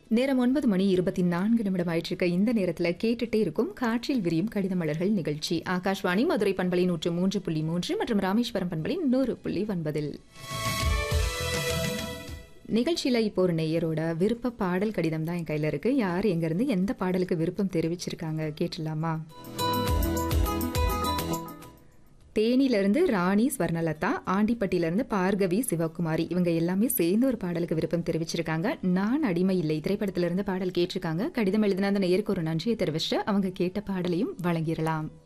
நேரம் ஒன்பது மணி இருபத்தி நான்கு நிமிடம் ஆயிட்டிருக்க இந்த நேரத்தில் கேட்டுட்டே இருக்கும் காற்றில் விரியும் கடித மலர்கள் நிகழ்ச்சி ஆகாஷ்வாணி மதுரை பண்பலை நூற்று மூன்று புள்ளி மூன்று மற்றும் ராமேஸ்வரம் பண்பலை நூறு புள்ளி ஒன்பதில் நிகழ்ச்சியில் இப்போ ஒரு நேயரோட விருப்ப பாடல் கடிதம் தான் என் கையில் இருக்கு யார் எங்கேருந்து எந்த பாடலுக்கு விருப்பம் தெரிவிச்சிருக்காங்க கேட்டுடலாமா தேனியிலிருந்து ராணி ஸ்வர்ணலதா ஆண்டிப்பட்டியிலிருந்து பார்கவி சிவகுமாரி இவங்க எல்லாமே சேர்ந்து ஒரு பாடலுக்கு விருப்பம் தெரிவிச்சிருக்காங்க நான் அடிமை இல்லை திரைப்படத்திலிருந்து பாடல் கேட்டிருக்காங்க கடிதம் எழுதின அந்த நேருக்கு ஒரு நன்றியை தெரிவிச்சுட்டு அவங்க கேட்ட பாடலையும் வழங்கிடலாம்